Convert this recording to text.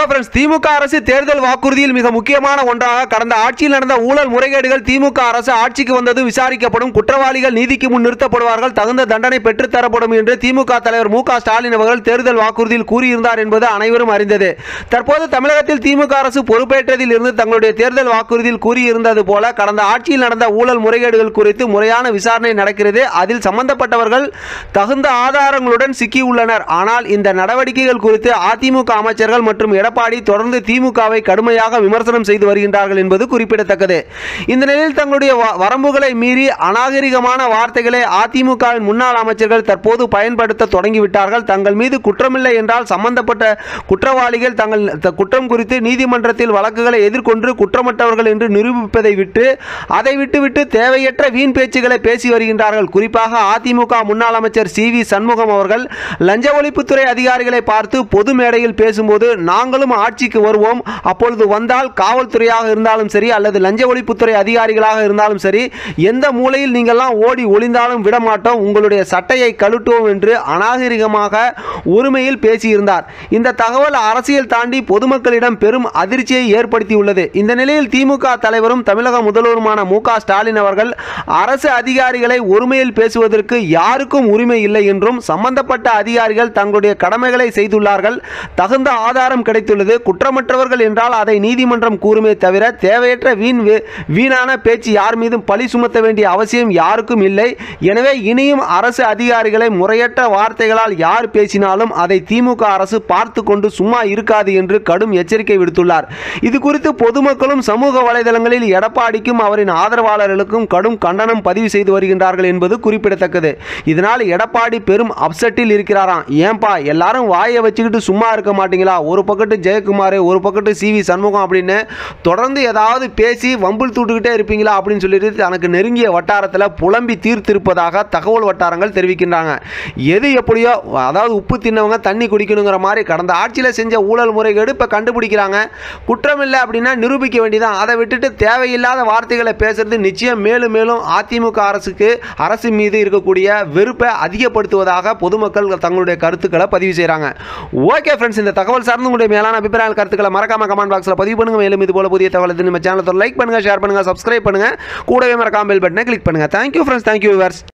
friends திமுக அரசு தேர்தல் வாக்குறுதியில் மிக முக்கியமான ஒன்றாக கடந்த ஆட்சியில் நடந்த ஊழல் முறைகேடுகள் திமுக அரசு ஆட்சிக்கு வந்தது விசாரிக்கப்படும் குற்றவாளிகள் நீதிக்கு முன் நிறுத்தப்படுவார்கள் தகுந்த தண்டனை பெற்றுத் தரப்படும் என்று திமுக தலைவர் மு க ஸ்டாலின் அவர்கள் தேர்தல் வாக்குறுதியில் கூறியிருந்தார் என்பது அனைவரும் அறிந்தது தற்போது தமிழகத்தில் திமுக அரசு பொறுப்பேற்றதில் இருந்து தங்களுடைய தேர்தல் வாக்குறுதியில் கூறியிருந்தது போல கடந்த ஆட்சியில் நடந்த ஊழல் முறைகேடுகள் குறித்து முறையான விசாரணை நடக்கிறது அதில் சம்பந்தப்பட்டவர்கள் தகுந்த ஆதாரங்களுடன் சிக்கியுள்ளனர் ஆனால் இந்த நடவடிக்கைகள் குறித்து அதிமுக அமைச்சர்கள் மற்றும் எடப்பாடி தொடர்ந்து திமுகவை கடுமையாக விமர்சனம் செய்து வருகின்றார்கள் என்பது குறிப்பிடத்தக்கது இந்த நிலையில் தங்களுடைய வ- வரம்புகளை மீறி அநாகரிகமான வார்த்தைகளை அதிமுகவின் முன்னாள் அமைச்சர்கள் தற்போது பயன்படுத்த தொடங்கிவிட்டார்கள் தங்கள் மீது குற்றமில்லை என்றால் சம்பந்தப்பட்ட குற்றவாளிகள் தங்கள் த- குற்றம் குறித்து நீதிமன்றத்தில் வழக்குகளை எதிர்கொண்டு குற்றமற்றவர்கள் என்று நிரூபிப்பதை விட்டு அதை விட்டுவிட்டு தேவையற்ற வீண் பேச்சுகளை பேசி வருகின்றார்கள் குறிப்பாக அதிமுக முன்னாள் அமைச்சர் சி வி சண்முகம் அவர்கள் லஞ்ச ஒழிப்புத்துறை அதிகாரிகளை பார்த்து பொது மேடையில் பேசும்போது நாங்களும் ஆட்சிக்கு வருவோம் அப்பொழுது வந்தால் காவல்துறையாக இருந்தாலும் சரி அல்லது லஞ்ச ஒழிப்புத்துறை அதிகாரிகளாக இருந்தாலும் சரி எந்த மூலையில் நீங்கள்லாம் ஓடி ஒளிந்தாலும் விட மாட்டோம் உங்களுடைய சட்டையை கழுட்டுவோம் என்று அநாகரிகமாக உரிமையில் பேசியிருந்தார் இந்த தகவல் அரசியல் தாண்டி பொதுமக்களிடம் பெரும் அதிர்ச்சியை ஏற்படுத்தியுள்ளது இந்த நிலையில் திமுக தலைவரும் தமிழக முதல்வருமான மு க ஸ்டாலின் அவர்கள் அரசு அதிகாரிகளை ஒருமையில் பேசுவதற்கு யாருக்கும் உரிமை இல்லை என்றும் சம்பந்தப்பட்ட அதிகாரிகள் தங்களுடைய கடமைகளை செய்துள்ளார்கள் தகுந்த ஆதாரம் கிடைத்துள்ளது குற்றமற்றவர்கள் என்றால் அதை நீதிமன்றம் கூறுமே தவிர தேவையற்ற வீண் வே- வீணான பேச்சு யார் மீதும் பழி சுமத்த வேண்டிய அவசியம் யாருக்கும் இல்லை எனவே இனியும் அரசு அதிகாரிகளை முறையற்ற வார்த்தைகளால் யார் பேசினாலும் அதை திமுக அரசு பார்த்து கொண்டு சும்மா இருக்காது என்று கடும் எச்சரிக்கை விடுத்துள்ளார் இது குறித்து பொதுமக்களும் சமூக வலைதளங்களில் எடப்பாடிக்கும் அவரின் ஆதரவாளர்களுக்கும் கடும் கண்டனம் பதிவு செய்து வருகின்றார்கள் என்பது குறிப்பிடத்தக்கது இதனால் எடப்பாடி பெரும் அப்செட்டில் இருக்கிறாராம் ஏன்பா எல்லாரும் வாயை வச்சுக்கிட்டு சும்மா இருக்க மாட்டீங்களா ஒரு பக்கத்து ஜெயக்குமார் ஒரு பக்கத்து சி வி சண்முகம் அப்படின்னு தொடர்ந்து ஏதாவது பேசி வம்பில் தூட்டுக்கிட்டே இருப்பீங்களா அப்படின்னு சொல்லிட்டு தனக்கு நெருங்கிய வட்டாரத்தில் புலம்பி தீர்த்திருப்பதாக தகவல் வட்டாரங்கள் தெரிவிக்கின்றாங்க எது எப்படியோ அதாவது உப்பு தின்னவங்க தண்ணி குடிக்கணுங்கிற மாதிரி கடந்த ஆட்சியில் செஞ்ச ஊழல் முறைகேடு இப்போ கண்டுபிடிக்கிறாங்க குற்றம் இல்லை அப்படின்னா நிரூபிக்க வேண்டியதான் அதை விட்டுட்டு தேவையில்லாத வார்த்தைகளை பேசுறது நிச்சயம் மேலும் மேலும் அதிமுக அரசுக்கு அரசு மீது இருக்கக்கூடிய வெறுப்பை அதிகப்படுத்துவதாக பொதுமக்கள் தங்களுடைய கருத்துக்களை பதிவு செய்கிறாங்க ஓகே ஃப்ரெண்ட்ஸ் இந்த தகவல் சார்ந்து உங்களுடைய மேலான அபிப்பிராய கருத்துக்களை மறக்காம கமெண்ட் பாக்ஸில் பதிவு பண்ணுங்க மேலும் இது போல புதிய தகவல் நம்ம சேனலை லைக் பண்ணுங்க ஷேர் பண்ணுங்க சப்ஸ்கிரைப் பண்ணுங்க கூடவே மறக்காம பெல் பட்டனை கிளிக் பண்ணுங்க தேங்க்யூ ஃப்ரெண்ட்ஸ் தேங்க்யூ விவர்ஸ்